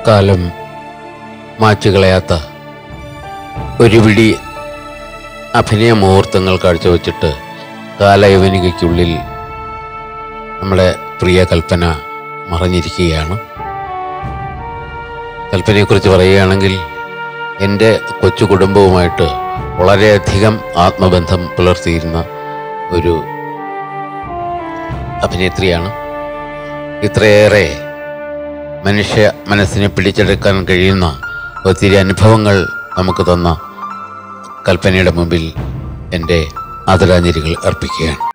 കാലം മാച്ചുകളയാത്ത ഒരു പിടി അഭിനയ മുഹൂർത്തങ്ങൾ കാഴ്ചവെച്ചിട്ട് കാലയവനികയ്ക്കുള്ളിൽ നമ്മുടെ പ്രിയ കൽപ്പന മറഞ്ഞിരിക്കുകയാണ് കൽപ്പനയെക്കുറിച്ച് പറയുകയാണെങ്കിൽ എൻ്റെ കൊച്ചു കുടുംബവുമായിട്ട് വളരെയധികം ആത്മബന്ധം പുലർത്തിയിരുന്ന ഒരു അഭിനേത്രിയാണ് ഇത്രയേറെ മനുഷ്യ മനസ്സിനെ പിടിച്ചെടുക്കാൻ കഴിയുന്ന ഒത്തിരി അനുഭവങ്ങൾ നമുക്ക് തന്ന കൽപ്പനയുടെ മുമ്പിൽ എൻ്റെ ആദരാഞ്ജലികൾ അർപ്പിക്കുകയാണ്